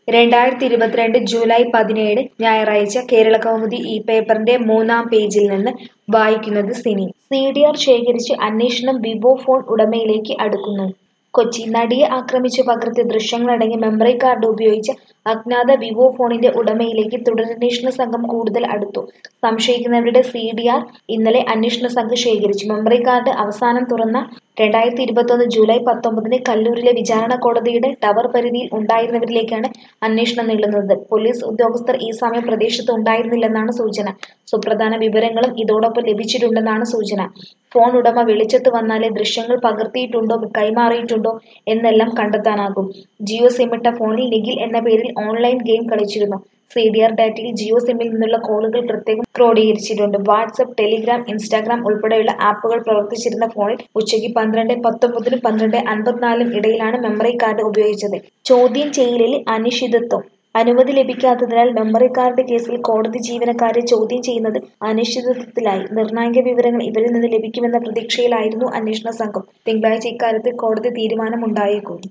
രണ്ടായിരത്തി ഇരുപത്തിരണ്ട് ജൂലൈ പതിനേഴ് ഞായറാഴ്ച കേരള കൗമുദി ഈ പേപ്പറിന്റെ മൂന്നാം പേജിൽ നിന്ന് വായിക്കുന്നത് സിനി സി ഡി ആർ ശേഖരിച്ച് അന്വേഷണം വിവോ ഫോൺ ഉടമയിലേക്ക് അടുക്കുന്നു കൊച്ചി നടിയെ ആക്രമിച്ചു പകർത്തിയ ദൃശ്യങ്ങളടങ്ങിയ മെമ്മറി കാർഡ് ഉപയോഗിച്ച് അജ്ഞാത വിവോ ഫോണിന്റെ ഉടമയിലേക്ക് തുടരന്വേഷണ സംഘം കൂടുതൽ അടുത്തു സംശയിക്കുന്നവരുടെ സി ഡി ആർ ഇന്നലെ അന്വേഷണ സംഘം ശേഖരിച്ചു മെമ്മറി കാർഡ് അവസാനം തുറന്ന രണ്ടായിരത്തി ഇരുപത്തൊന്ന് ജൂലൈ പത്തൊമ്പതിന് കല്ലൂരിലെ വിചാരണ കോടതിയുടെ ടവർ പരിധിയിൽ ഉണ്ടായിരുന്നവരിലേക്കാണ് അന്വേഷണം നീളുന്നത് പോലീസ് ഉദ്യോഗസ്ഥർ ഈ സമയം പ്രദേശത്ത് ഉണ്ടായിരുന്നില്ലെന്നാണ് സൂചന സുപ്രധാന വിവരങ്ങളും ഇതോടൊപ്പം ലഭിച്ചിട്ടുണ്ടെന്നാണ് സൂചന ഫോൺ ഉടമ വെളിച്ചത്ത് വന്നാലേ ദൃശ്യങ്ങൾ പകർത്തിയിട്ടുണ്ടോ കൈമാറിയിട്ടുണ്ടോ എന്നെല്ലാം കണ്ടെത്താനാകും ജിയോ സിമ്മിട്ട ഫോണിൽ നിഖിൽ എന്ന പേരിൽ ഓൺലൈൻ ഗെയിം കളിച്ചിരുന്നു സി ഡി ആർ ഡാറ്റയിൽ ജിയോ സിമ്മിൽ നിന്നുള്ള കോളുകൾ പ്രത്യേകം ക്രോഡീകരിച്ചിട്ടുണ്ട് വാട്സപ്പ് ടെലിഗ്രാം ഇൻസ്റ്റാഗ്രാം ഉൾപ്പെടെയുള്ള ആപ്പുകൾ പ്രവർത്തിച്ചിരുന്ന ഫോണിൽ ഉച്ചയ്ക്ക് പന്ത്രണ്ട് പത്തൊമ്പതിനും പന്ത്രണ്ട് അൻപത്തിനാലിനും ഇടയിലാണ് മെമ്മറി കാർഡ് ഉപയോഗിച്ചത് ചോദ്യം ചെയ്യലിൽ അനിശ്ചിതത്വം അനുമതി ലഭിക്കാത്തതിനാൽ മെമ്മറി കാർഡ് കേസിൽ കോടതി ജീവനക്കാരെ ചോദ്യം ചെയ്യുന്നത് അനിശ്ചിതത്വത്തിലായി നിർണായക വിവരങ്ങൾ ഇവരിൽ നിന്ന് ലഭിക്കുമെന്ന പ്രതീക്ഷയിലായിരുന്നു അന്വേഷണ സംഘം തിങ്കളാഴ്ച ഇക്കാര്യത്തിൽ കോടതി തീരുമാനമുണ്ടായേക്കും